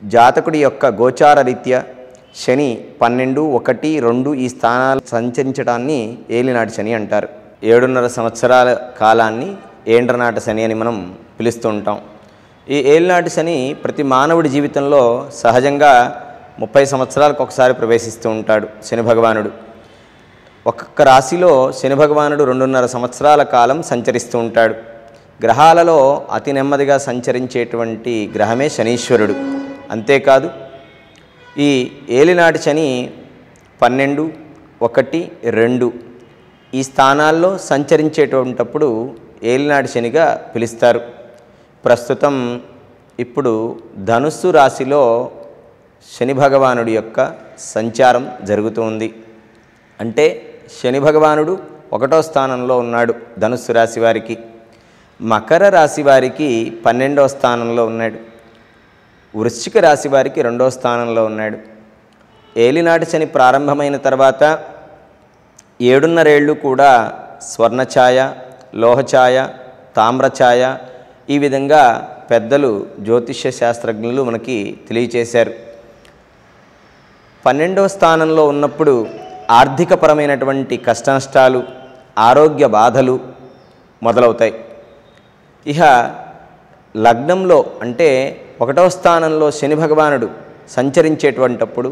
జాతకుడి యొక్క గోచార రీత్యా శని పన్నెండు ఒకటి రెండు ఈ స్థానాలు సంచరించడాన్ని ఏలినాటి శని అంటారు ఏడున్నర సంవత్సరాల కాలాన్ని ఏండ్రనాట శని అని మనం పిలుస్తూ ఉంటాం ఈ ఏలినాటి శని ప్రతి మానవుడి జీవితంలో సహజంగా ముప్పై సంవత్సరాలకు ఒకసారి ప్రవేశిస్తూ ఉంటాడు శని భగవానుడు ఒక్కొక్క రాశిలో శని భగవానుడు రెండున్నర సంవత్సరాల కాలం సంచరిస్తూ ఉంటాడు గ్రహాలలో అతి నెమ్మదిగా సంచరించేటువంటి గ్రహమే శనీశ్వరుడు అంతేకాదు ఈ ఏలినాటి శని పన్నెండు ఒకటి రెండు ఈ స్థానాల్లో సంచరించేటప్పుడు ఏలినాటి శనిగా పిలుస్తారు ప్రస్తుతం ఇప్పుడు ధనుస్సు రాశిలో శని భగవానుడి యొక్క సంచారం జరుగుతుంది అంటే శని భగవానుడు ఒకటో స్థానంలో ఉన్నాడు ధనుస్సు రాశి వారికి మకర రాశి వారికి పన్నెండవ స్థానంలో ఉన్నాడు వృశ్చిక రాశి వారికి రెండో స్థానంలో ఉన్నాడు ఏలినాటి శని ప్రారంభమైన తర్వాత ఏడున్నరేళ్ళు కూడా స్వర్ణఛాయ లోహఛాయ తామ్రఛాయ ఈ విధంగా పెద్దలు జ్యోతిష్య శాస్త్రజ్ఞులు మనకి తెలియచేశారు పన్నెండవ స్థానంలో ఉన్నప్పుడు ఆర్థికపరమైనటువంటి కష్టనష్టాలు ఆరోగ్య బాధలు మొదలవుతాయి ఇహ లగ్నంలో అంటే ఒకటవ స్థానంలో శని భగవానుడు సంచరించేటువంటప్పుడు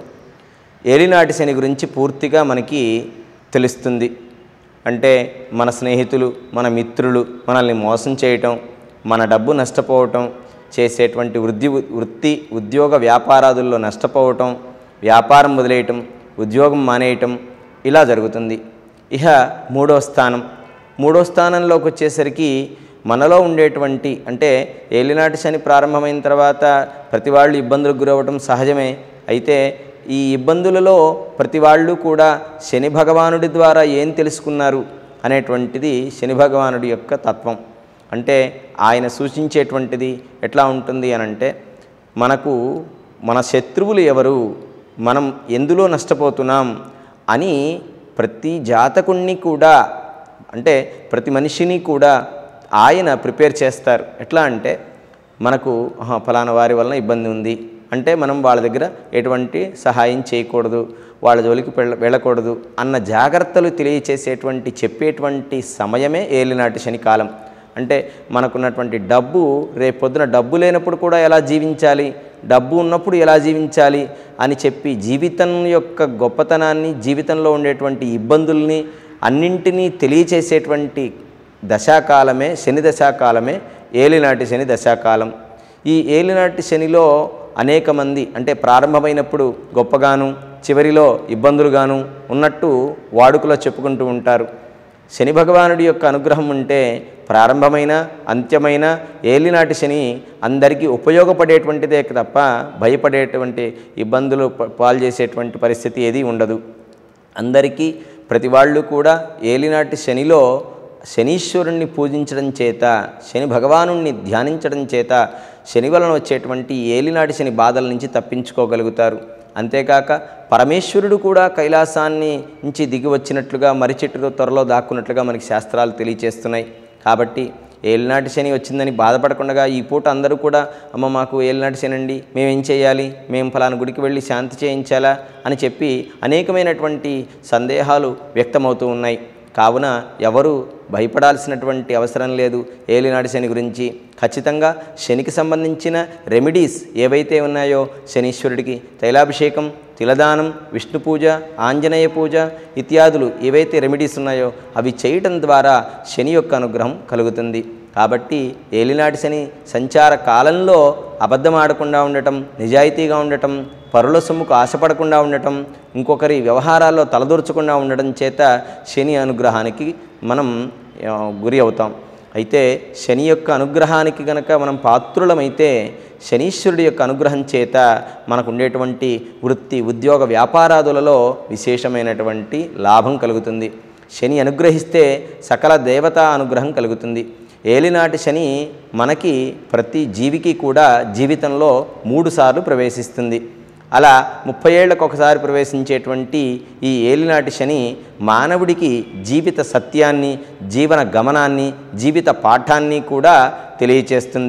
ఏలినాటి శని గురించి పూర్తిగా మనకి తెలుస్తుంది అంటే మన స్నేహితులు మన మిత్రులు మనల్ని మోసం చేయటం మన డబ్బు నష్టపోవటం చేసేటువంటి వృద్ధి వృత్తి ఉద్యోగ వ్యాపారాదుల్లో నష్టపోవటం వ్యాపారం వదిలేయటం ఉద్యోగం మానేయటం ఇలా జరుగుతుంది ఇహ మూడో స్థానం మూడో స్థానంలోకి వచ్చేసరికి మనలో ఉండేటువంటి అంటే ఏలినాటి శని ప్రారంభమైన తర్వాత ప్రతి వాళ్ళు ఇబ్బందులకు గురవ్వటం సహజమే అయితే ఈ ఇబ్బందులలో ప్రతి వాళ్ళు కూడా శని భగవానుడి ద్వారా ఏం తెలుసుకున్నారు అనేటువంటిది శని భగవానుడి యొక్క తత్వం అంటే ఆయన సూచించేటువంటిది ఎట్లా ఉంటుంది అని అంటే మనకు మన శత్రువులు ఎవరు మనం ఎందులో నష్టపోతున్నాం అని ప్రతి జాతకుణ్ణి కూడా అంటే ప్రతి మనిషిని కూడా ఆయన ప్రిపేర్ చేస్తారు ఎట్లా అంటే మనకు "ఆహా, ఫలానా వారి వలన ఇబ్బంది ఉంది అంటే మనం వాళ్ళ దగ్గర ఎటువంటి సహాయం చేయకూడదు వాళ్ళ జోలికి వెళ్ళ వెళ్ళకూడదు అన్న జాగ్రత్తలు తెలియచేసేటువంటి చెప్పేటువంటి సమయమే ఏలినాటి శని కాలం అంటే మనకున్నటువంటి డబ్బు రేపొద్దున డబ్బు లేనప్పుడు కూడా ఎలా జీవించాలి డబ్బు ఉన్నప్పుడు ఎలా జీవించాలి అని చెప్పి జీవితం యొక్క గొప్పతనాన్ని జీవితంలో ఉండేటువంటి ఇబ్బందుల్ని అన్నింటినీ తెలియచేసేటువంటి దశాకాలమే శని దశాకాలమే ఏలినాటి శని దశాకాలం ఈ ఏలినాటి శనిలో అనేక మంది అంటే ప్రారంభమైనప్పుడు గొప్పగాను చివరిలో ఇబ్బందులుగాను ఉన్నట్టు వాడుకలో చెప్పుకుంటూ ఉంటారు శని భగవానుడి యొక్క అనుగ్రహం ఉంటే ప్రారంభమైన అంత్యమైన ఏలినాటి శని అందరికీ ఉపయోగపడేటువంటిదే తప్ప భయపడేటువంటి ఇబ్బందులు ప- పాలు చేసేటువంటి పరిస్థితి ఏదీ ఉండదు అందరికీ ప్రతి వాళ్ళు కూడా ఏలినాటి శనిలో శనీశ్వరుణ్ణి పూజించడం చేత శని భగవానుణ్ణి ధ్యానించడం చేత శని వలన వచ్చేటువంటి ఏలినాటి శని బాధల నుంచి తప్పించుకోగలుగుతారు అంతేకాక పరమేశ్వరుడు కూడా కైలాసాన్ని నుంచి దిగి వచ్చినట్లుగా మర్రి చెట్టులో త్వరలో దాక్కున్నట్లుగా మనకి శాస్త్రాలు తెలియచేస్తున్నాయి కాబట్టి ఏలినాటి శని వచ్చిందని బాధపడకుండా ఈ పూట అందరూ కూడా అమ్మ మాకు ఏలినాటి శని అండి మేమేం చేయాలి మేము ఫలానా గుడికి వెళ్ళి శాంతి చేయించాలా అని చెప్పి అనేకమైనటువంటి సందేహాలు వ్యక్తమవుతూ ఉన్నాయి కావున ఎవరు భయపడాల్సినటువంటి అవసరం లేదు ఏలినాటి శని గురించి ఖచ్చితంగా శనికి సంబంధించిన రెమెడీస్ ఏవైతే ఉన్నాయో శనీశ్వరుడికి తైలాభిషేకం తిలదానం విష్ణు పూజ ఆంజనేయ పూజ ఇత్యాదులు ఏవైతే రెమెడీస్ ఉన్నాయో అవి చేయటం ద్వారా శని యొక్క అనుగ్రహం కలుగుతుంది కాబట్టి ఏలినాటి శని సంచార కాలంలో అబద్ధం ఆడకుండా ఉండటం నిజాయితీగా ఉండటం పరుల సొమ్ముకు ఆశపడకుండా ఉండటం ఇంకొకరి వ్యవహారాల్లో తలదూర్చకుండా ఉండడం చేత శని అనుగ్రహానికి మనం ఆ, గురి అవుతాం అయితే శని యొక్క అనుగ్రహానికి గనక మనం పాత్రులమైతే శనీశ్వరుడి యొక్క అనుగ్రహం చేత మనకు ఉండేటువంటి వృత్తి ఉద్యోగ వ్యాపారాదులలో విశేషమైనటువంటి లాభం కలుగుతుంది శని అనుగ్రహిస్తే సకల దేవతా అనుగ్రహం కలుగుతుంది ఏలినాటి శని మనకి ప్రతి జీవికి కూడా జీవితంలో మూడు సార్లు ప్రవేశిస్తుంది అలా ముప్పై ఏళ్లకు ఒకసారి ప్రవేశించేటువంటి ఈ ఏలినాటి శని మానవుడికి జీవిత సత్యాన్ని జీవన గమనాన్ని జీవిత పాఠాన్ని కూడా తెలియచేస్తుంది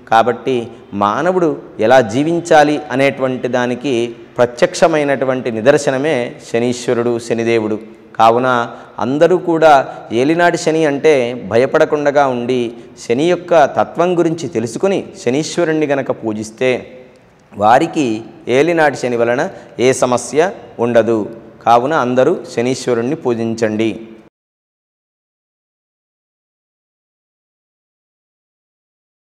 కాబట్టి మానవుడు ఎలా జీవించాలి అనేటువంటి దానికి ప్రత్యక్షమైనటువంటి నిదర్శనమే శనీశ్వరుడు శనిదేవుడు కావున అందరూ కూడా ఏలినాటి శని అంటే భయపడకుండా ఉండి శని యొక్క తత్వం గురించి తెలుసుకుని శనీశ్వరుణ్ణి గనక పూజిస్తే వారికి ఏలినాటి శని వలన ఏ సమస్య ఉండదు కావున అందరూ శనీశ్వరుణ్ణి పూజించండి